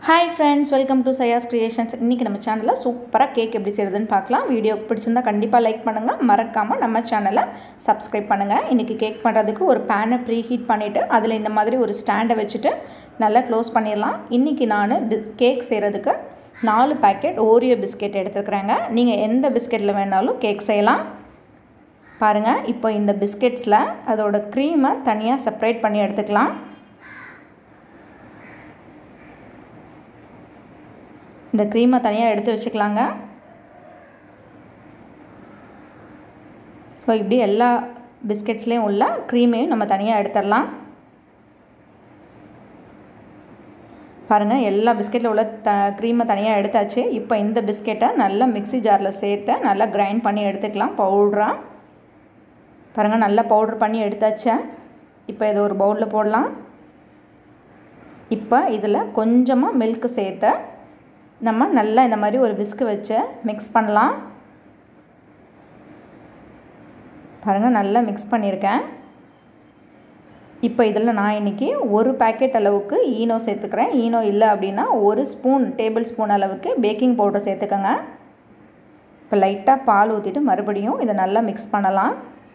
hi friends welcome to Saya's creations இன்றைக்கி நம்ம சேனலில் சூப்பராக கேக் எப்படி செய்கிறதுன்னு பார்க்கலாம் வீடியோ பிடிச்சிருந்தா கண்டிப்பாக லைக் பண்ணுங்கள் மறக்காமல் நம்ம சேனலை சப்ஸ்கிரைப் பண்ணுங்கள் இன்றைக்கி கேக் பண்ணுறதுக்கு ஒரு பேனை ப்ரீ ஹீட் பண்ணிவிட்டு அதில் இந்த மாதிரி ஒரு ஸ்டாண்டை வச்சுட்டு நல்லா க்ளோஸ் பண்ணிடலாம் இன்றைக்கி நான் கேக் செய்கிறதுக்கு நாலு பேக்கெட் ஓரியோ பிஸ்கெட் எடுத்துருக்குறேங்க நீங்கள் எந்த பிஸ்கெட்டில் வேணாலும் கேக் செய்யலாம் பாருங்கள் இப்போ இந்த பிஸ்கெட்ஸில் அதோட க்ரீமை தனியாக செப்பரேட் பண்ணி எடுத்துக்கலாம் இந்த க்ரீமை தனியாக எடுத்து வச்சுக்கலாங்க ஸோ இப்படி எல்லா பிஸ்கெட்ஸ்லேயும் உள்ள க்ரீமையும் நம்ம தனியாக எடுத்துடலாம் பாருங்கள் எல்லா பிஸ்கெட்டில் உள்ள த க்ரீமை தனியாக எடுத்தாச்சு இப்போ இந்த பிஸ்கெட்டை நல்லா மிக்ஸி ஜாரில் சேர்த்து நல்லா கிரைண்ட் பண்ணி எடுத்துக்கலாம் பவுட்ராக பாருங்கள் நல்லா பவுட்ரு பண்ணி எடுத்தாச்சு இப்போ இதை ஒரு பவுலில் போடலாம் இப்போ இதில் கொஞ்சமாக மில்க்கு சேர்த்து நம்ம நல்லா இந்த மாதிரி ஒரு விஸ்கு வச்சு மிக்ஸ் பண்ணலாம் பாருங்கள் நல்லா மிக்ஸ் பண்ணியிருக்கேன் இப்போ இதில் நான் இன்றைக்கி ஒரு பேக்கெட் அளவுக்கு ஈனோ சேர்த்துக்கிறேன் ஈனோ இல்லை அப்படின்னா ஒரு ஸ்பூன் டேபிள் ஸ்பூன் அளவுக்கு பேக்கிங் பவுடர் சேர்த்துக்கோங்க இப்போ லைட்டாக பால் ஊற்றிட்டு மறுபடியும் இதை நல்லா மிக்ஸ் பண்ணலாம்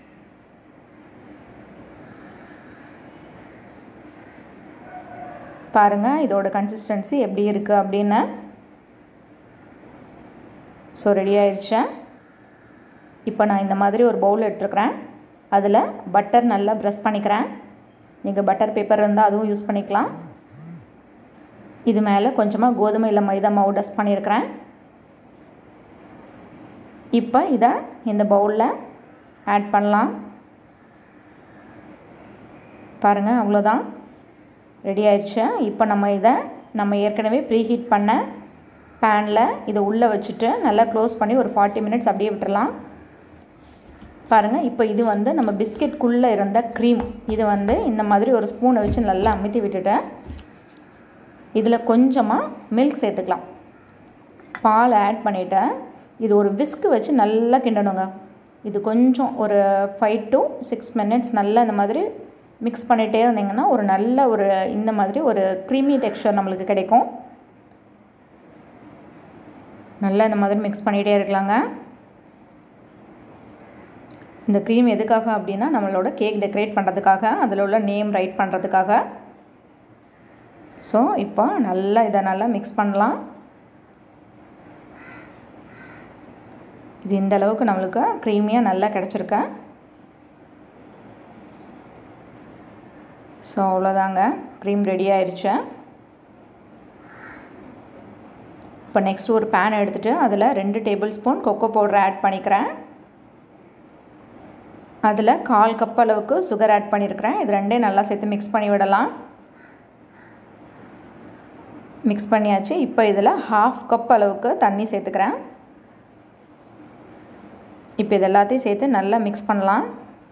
பாருங்கள் இதோட கன்சிஸ்டன்சி எப்படி இருக்குது அப்படின்னு ஸோ ரெடி ஆயிடுச்சு இப்போ நான் இந்த மாதிரி ஒரு பவுல் எடுத்துருக்குறேன் அதில் பட்டர் நல்லா ப்ரெஸ் பண்ணிக்கிறேன் நீங்கள் பட்டர் பேப்பர் இருந்தால் அதுவும் யூஸ் பண்ணிக்கலாம் இது மேலே கொஞ்சமாக கோதுமை இல்லை மைதா மாவு டஸ்ட் பண்ணியிருக்கிறேன் இப்போ இதை இந்த பவுலில் ஆட் பண்ணலாம் பாருங்கள் அவ்வளோதான் ரெடி ஆயிடுச்சு இப்போ நம்ம இதை நம்ம ஏற்கனவே ப்ரீஹீட் பண்ண பேனில் இதை உள்ளே வச்சுட்டு நல்லா க்ளோஸ் பண்ணி ஒரு ஃபார்ட்டி மினிட்ஸ் அப்படியே விட்டுறலாம் பாருங்கள் இப்போ இது வந்து நம்ம பிஸ்கெட்குள்ளே இருந்த க்ரீம் இது வந்து இந்த மாதிரி ஒரு ஸ்பூனை வச்சு நல்லா அமுத்தி விட்டுட்டேன் இதில் கொஞ்சமாக மில்க் சேர்த்துக்கலாம் பால் ஆட் பண்ணிவிட்டேன் இது ஒரு விஸ்க்கு வச்சு நல்லா கிண்டணுங்க இது கொஞ்சம் ஒரு ஃபைவ் டு சிக்ஸ் மினிட்ஸ் நல்லா இந்த மாதிரி மிக்ஸ் பண்ணிகிட்டே இருந்தீங்கன்னா ஒரு நல்ல ஒரு இந்த மாதிரி ஒரு க்ரீமி டெக்ஸ்சர் நம்மளுக்கு கிடைக்கும் நல்லா இந்த மாதிரி மிக்ஸ் பண்ணிகிட்டே இருக்கலாங்க இந்த க்ரீம் எதுக்காக அப்படின்னா நம்மளோட கேக் டெக்கரேட் பண்ணுறதுக்காக அதில் உள்ள நேம் ரைட் பண்ணுறதுக்காக ஸோ இப்போ நல்லா இதை நல்லா மிக்ஸ் பண்ணலாம் இது இந்த அளவுக்கு நம்மளுக்கு க்ரீமியாக நல்லா கிடச்சிருக்கு ஸோ அவ்வளோதாங்க க்ரீம் ரெடி ஆயிடுச்சு இப்போ நெக்ஸ்ட் ஒரு பேன் எடுத்துகிட்டு அதில் ரெண்டு tablespoon cocoa powder add பண்ணிக்கிறேன் அதில் கால் கப் அளவுக்கு சுகர் ஆட் பண்ணியிருக்கிறேன் இது ரெண்டே நல்லா சேர்த்து மிக்ஸ் பண்ணி விடலாம் மிக்ஸ் பண்ணியாச்சு இப்போ இதில் ஹாஃப் கப் அளவுக்கு தண்ணி சேர்த்துக்கிறேன் இப்போ இது எல்லாத்தையும் சேர்த்து நல்லா மிக்ஸ் பண்ணலாம்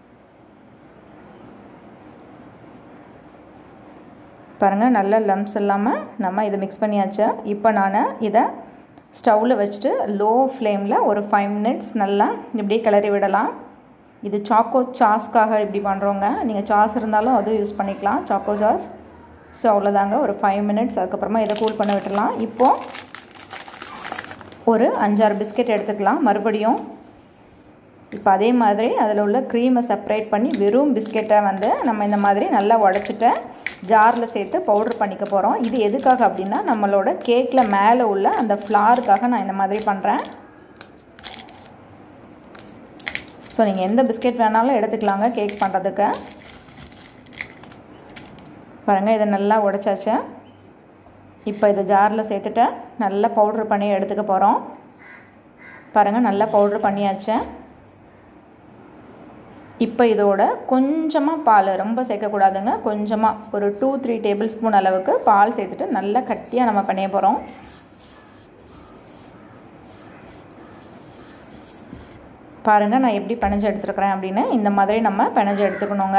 பாருங்கள் நல்ல லம்ஸ் இல்லாமல் நம்ம இதை மிக்ஸ் பண்ணியாச்சு இப்போ நான் இதை ஸ்டவ்வில் வச்சுட்டு லோ ஃப்ளேமில் ஒரு ஃபைவ் மினிட்ஸ் நல்லா இப்படியே கிளறி விடலாம் இது சாக்கோ சாஸ்க்காக இப்படி பண்ணுறோங்க நீங்கள் சாஸ் இருந்தாலும் அதுவும் யூஸ் பண்ணிக்கலாம் சாக்கோ சாஸ் ஸோ அவ்வளோதாங்க ஒரு ஃபைவ் மினிட்ஸ் அதுக்கப்புறமா இதை கூல் பண்ண விட்டுடலாம் இப்போது ஒரு அஞ்சாறு பிஸ்கெட் எடுத்துக்கலாம் மறுபடியும் இப்போ அதே மாதிரி அதில் உள்ள க்ரீமை செப்பரேட் பண்ணி வெறும் பிஸ்கெட்டை வந்து நம்ம இந்த மாதிரி நல்லா உடச்சிட்டு ஜாரில் சேர்த்து பவுட்ரு பண்ணிக்க போகிறோம் இது எதுக்காக அப்படின்னா நம்மளோட கேக்கில் மேலே உள்ள அந்த ஃப்ளாருக்காக நான் இந்த மாதிரி பண்ணுறேன் ஸோ நீங்கள் எந்த பிஸ்கெட் வேணாலும் எடுத்துக்கலாங்க கேக் பண்ணுறதுக்கு பாருங்கள் இதை நல்லா உடச்சாச்சு இப்போ இதை ஜாரில் சேர்த்துட்டு நல்லா பவுட்ரு பண்ணி எடுத்துக்க போகிறோம் பாருங்கள் நல்லா பவுட்ரு பண்ணியாச்சு இப்போ இதோட கொஞ்சமாக பால் ரொம்ப சேர்க்கக்கூடாதுங்க கொஞ்சமாக ஒரு டூ த்ரீ டேபிள் ஸ்பூன் அளவுக்கு பால் சேர்த்துட்டு நல்லா கட்டியாக நம்ம பண்ணிய போகிறோம் பாருங்கள் நான் எப்படி பிணைஞ்சு எடுத்துருக்குறேன் அப்படின்னு இந்த மாதிரி நம்ம பிணைஞ்சு எடுத்துக்கணுங்க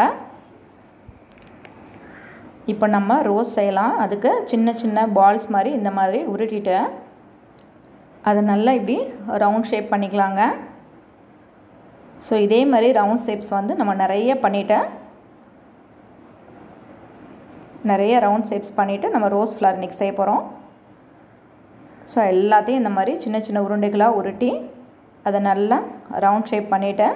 இப்போ நம்ம ரோஸ் செய்யலாம் அதுக்கு சின்ன சின்ன பால்ஸ் மாதிரி இந்த மாதிரி உருட்டிட்டு அதை நல்லா இப்படி ரவுண்ட் ஷேப் பண்ணிக்கலாங்க ஸோ இதே மாதிரி ரவுண்ட் ஷேப்ஸ் வந்து நம்ம நிறைய பண்ணிவிட்டேன் நிறைய ரவுண்ட் ஷேப்ஸ் பண்ணிவிட்டு நம்ம ரோஸ் ஃப்ளவர் இன்றைக்கி செய்ய போகிறோம் ஸோ எல்லாத்தையும் இந்த மாதிரி சின்ன சின்ன உருண்டைகளாக உருட்டி அதை நல்லா ரவுண்ட் ஷேப் பண்ணிவிட்டேன்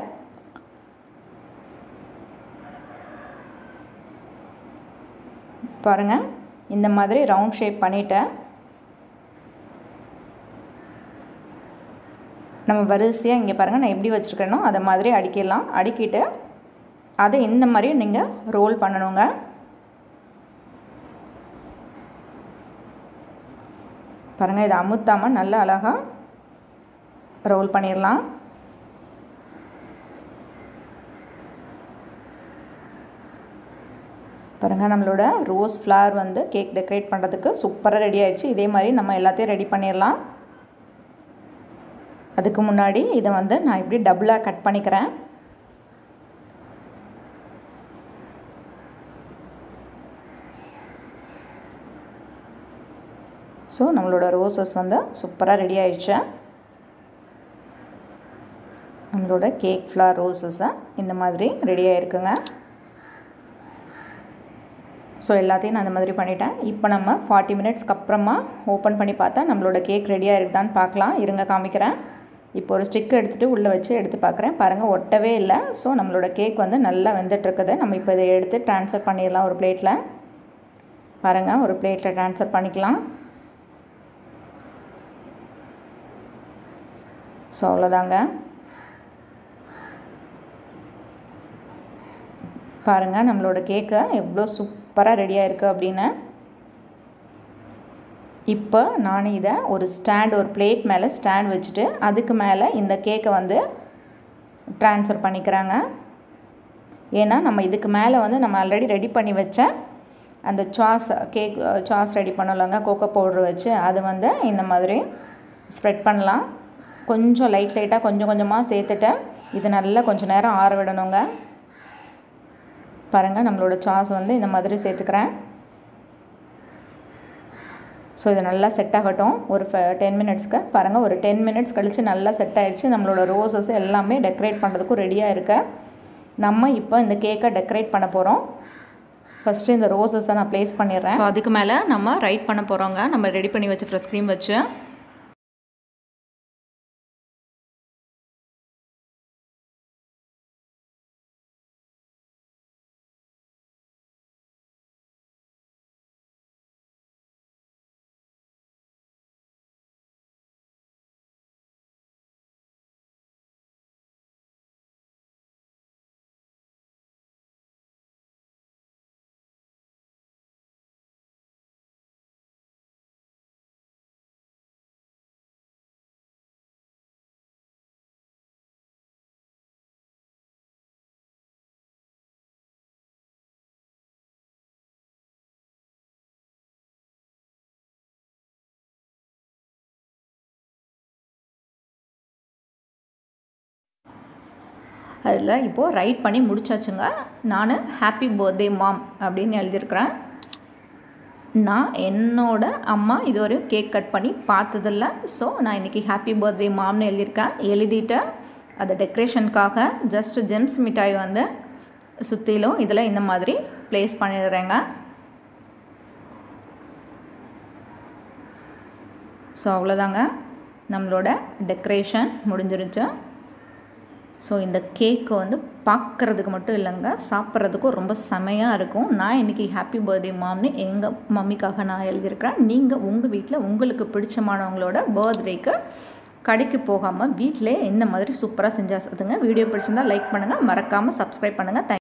பாருங்கள் இந்த மாதிரி ரவுண்ட் ஷேப் பண்ணிவிட்டேன் நம்ம வரிசையாக இங்கே பாருங்கள் நான் எப்படி வச்சுருக்கேனோ அதை மாதிரி அடிக்கிடலாம் அடிக்கிட்டு அதை இந்த மாதிரி நீங்கள் ரோல் பண்ணணுங்க பாருங்கள் இதை அமுத்தாமல் நல்லா அழகாக ரோல் பண்ணிடலாம் பாருங்கள் நம்மளோட ரோஸ் ஃப்ளவர் வந்து கேக் டெக்கரேட் பண்ணுறதுக்கு சூப்பராக ரெடி ஆயிடுச்சு இதே மாதிரி நம்ம எல்லாத்தையும் ரெடி பண்ணிடலாம் அதுக்கு முன்னாடி இதை வந்து நான் இப்படி டபுளாக கட் பண்ணிக்கிறேன் ஸோ நம்மளோட ரோசஸ் வந்து சூப்பராக ரெடி ஆயிடுச்சு நம்மளோட கேக் ஃப்ளார் ரோசஸை இந்த மாதிரி ரெடி ஆகிருக்குங்க ஸோ எல்லாத்தையும் நான் அந்த மாதிரி பண்ணிட்டேன் இப்போ நம்ம ஃபார்ட்டி மினிட்ஸ்க்கு அப்புறமா ஓப்பன் பண்ணி பார்த்தா நம்மளோட கேக் ரெடியாக இருக்குதான்னு பார்க்கலாம் இருங்க காமிக்கிறேன் இப்போ ஒரு ஸ்டிக் எடுத்துகிட்டு உள்ளே வச்சு எடுத்து பார்க்குறேன் பாருங்கள் ஒட்டவே இல்லை ஸோ நம்மளோட கேக் வந்து நல்லா வெந்துட்டுருக்குது நம்ம இப்போ இதை எடுத்து ட்ரான்ஸ்ஃபர் பண்ணிடலாம் ஒரு பிளேட்டில் பாருங்கள் ஒரு பிளேட்டில் ட்ரான்ஸ்ஃபர் பண்ணிக்கலாம் ஸோ அவ்வளோதாங்க பாருங்கள் நம்மளோட கேக்கை எவ்வளோ சூப்பராக ரெடியாக இருக்குது அப்படின்னு இப்போ நான் இதை ஒரு ஸ்டாண்ட் ஒரு பிளேட் மேலே ஸ்டாண்ட் வச்சுட்டு அதுக்கு மேலே இந்த கேக்கை வந்து ட்ரான்ஸ்ஃபர் பண்ணிக்கிறாங்க ஏன்னா நம்ம இதுக்கு மேலே வந்து நம்ம ஆல்ரெடி ரெடி பண்ணி வச்ச அந்த சாஸ் கேக் சாஸ் ரெடி பண்ணலாங்க கோகோ பவுட்ரு வச்சு அது வந்து இந்த மாதிரி ஸ்ப்ரெட் பண்ணலாம் கொஞ்சம் லைட் லைட்டாக கொஞ்சம் கொஞ்சமாக சேர்த்துட்டு இது நல்லா கொஞ்சம் நேரம் ஆற விடணுங்க பாருங்கள் நம்மளோட சாஸ் வந்து இந்த மாதிரி சேர்த்துக்கிறேன் ஸோ இது நல்லா செட் ஆகட்டும் ஒரு டென் மினிட்ஸ்க்கு பாருங்கள் ஒரு டென் மினிட்ஸ் கழித்து நல்லா செட் ஆகிடுச்சு நம்மளோட ரோசஸ் எல்லாமே டெக்கரேட் பண்ணுறதுக்கும் ரெடியாக இருக்க நம்ம இப்போ இந்த கேக்கை டெக்கரேட் பண்ண போகிறோம் ஃபஸ்ட்டு இந்த ரோசஸை நான் ப்ளேஸ் பண்ணிடுறேன் ஸோ அதுக்கு மேலே நம்ம ரைட் பண்ண போகிறோங்க நம்ம ரெடி பண்ணி வச்சு ஃப்ரெஷ் க்ரீம் வச்சு அதில் இப்போது ரைட் பண்ணி முடிச்சாச்சுங்க நான் ஹாப்பி பர்த்டே மாம் அப்படின்னு எழுதியிருக்கிறேன் நான் என்னோட அம்மா இதுவரையும் கேக் கட் பண்ணி பார்த்ததில்ல ஸோ நான் இன்றைக்கி ஹாப்பி பர்த்டே மாம்னு எழுதியிருக்கேன் எழுதிட்டு அதை டெக்கரேஷனுக்காக ஜஸ்ட் ஜெம்ஸ் மிட்டாய் வந்து சுற்றிலும் இதில் இந்த மாதிரி ப்ளேஸ் பண்ணிடுறேங்க ஸோ அவ்வளோதாங்க நம்மளோட டெக்கரேஷன் முடிஞ்சிருச்சு ஸோ இந்த கேக்கு வந்து பார்க்குறதுக்கு மட்டும் இல்லைங்க சாப்பிட்றதுக்கும் ரொம்ப செமையாக இருக்கும் நான் இன்றைக்கி ஹாப்பி பர்த்டே மாம்னு எங்கள் மம்மிக்காக நான் எழுதியிருக்கிறேன் நீங்கள் உங்கள் வீட்டில் உங்களுக்கு பிடிச்சமானவங்களோட பர்த்டேக்கு கடைக்கு போகாமல் வீட்டிலே இந்த மாதிரி சூப்பராக செஞ்சால் வீடியோ பிடிச்சிருந்தால் லைக் பண்ணுங்கள் மறக்காமல் சப்ஸ்கிரைப் பண்ணுங்கள் தேங்க்